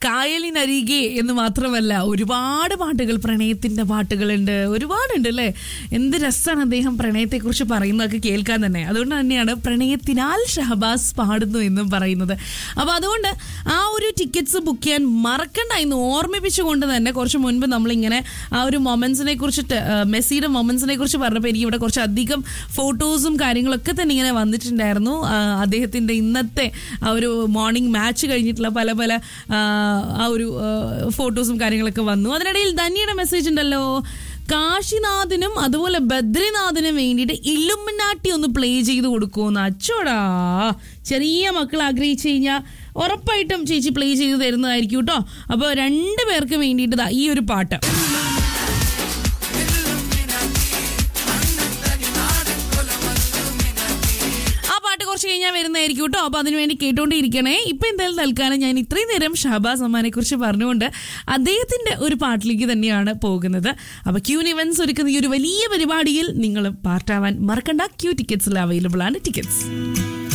കായലിനരികെ എന്ന് മാത്രമല്ല ഒരുപാട് പാട്ടുകൾ പ്രണയത്തിന്റെ പാട്ടുകളുണ്ട് ഒരുപാടുണ്ട് അല്ലേ എന്ത് രസമാണ് അദ്ദേഹം പ്രണയത്തെക്കുറിച്ച് പറയുന്നതൊക്കെ കേൾക്കാൻ തന്നെ അതുകൊണ്ട് തന്നെയാണ് പ്രണയത്തിനാൽ ഷഹബാസ് പാടുന്നു എന്നും പറയുന്നത് അപ്പോൾ അതുകൊണ്ട് ആ ഒരു ടിക്കറ്റ്സ് ബുക്ക് ചെയ്യാൻ മറക്കണ്ട എന്ന് ഓർമ്മിപ്പിച്ചുകൊണ്ട് തന്നെ കുറച്ച് മുൻപ് നമ്മളിങ്ങനെ ആ ഒരു മൊമെന്റ്സിനെ കുറിച്ചിട്ട് ആ, മെസ്സിയുടെ മൊമെന്റ്സിനെ കുറിച്ച് പറഞ്ഞപ്പോൾ എനിക്ക് ഇവിടെ കുറച്ച് അധികം ഫോട്ടോസും കാര്യങ്ങളൊക്കെ തന്നെ ഇങ്ങനെ വന്നിട്ടുണ്ടായിരുന്നു ആ, അദ്ദേഹത്തിന്റെ ഇന്നത്തെ ആ ഒരു മോർണിംഗ് മാച്ച് കഴിഞ്ഞിട്ടുള്ള പല പല ആ, ആ ഒരു ആ, ഫോട്ടോസും കാര്യങ്ങളൊക്കെ വന്നു അതിനിടയിൽ ധന്യയുടെ മെസ്സേജ് ഉണ്ടല്ലോ കാശിനാഥിനും അതുപോലെ ബദ്രിനാഥിനും വേണ്ടിയിട്ട് ഇല്ലുമിനാട്ടി ഒന്ന് പ്ലേ ചെയ്ത് കൊടുക്കുമെന്ന് അച്ചോടാ ചെറിയ മക്കൾ ആഗ്രഹിച്ചു കഴിഞ്ഞാൽ ഉറപ്പായിട്ടും ചേച്ചി പ്ലേ ചെയ്ത് തരുന്നതായിരിക്കും കേട്ടോ അപ്പോൾ രണ്ടു പേർക്ക് വേണ്ടിയിട്ട് ദാ ഈ ഒരു പാട്ട് ആ പാട്ട് കുറച്ച് കഴിഞ്ഞാൽ വരുന്നതായിരിക്കും കേട്ടോ അപ്പൊ അതിനുവേണ്ടി കേട്ടോണ്ടിരിക്കണേ ഇപ്പൊ എന്തായാലും തൽക്കാലം ഞാൻ ഇത്രയും നേരം ഷഹബാസ് അമ്മാനെ കുറിച്ച് പറഞ്ഞുകൊണ്ട് അദ്ദേഹത്തിന്റെ ഒരു പാട്ടിലേക്ക് തന്നെയാണ് പോകുന്നത് അപ്പൊ ക്യൂൻ ഇവന്റ്സ് ഒരുക്കുന്ന ഈ ഒരു വലിയ പരിപാടിയിൽ നിങ്ങൾ പാർട്ടാവാൻ മറക്കണ്ട ക്യൂ ടിക്കറ്റ്സിൽ അവൈലബിൾ ആണ് ടിക്കറ്റ്സ്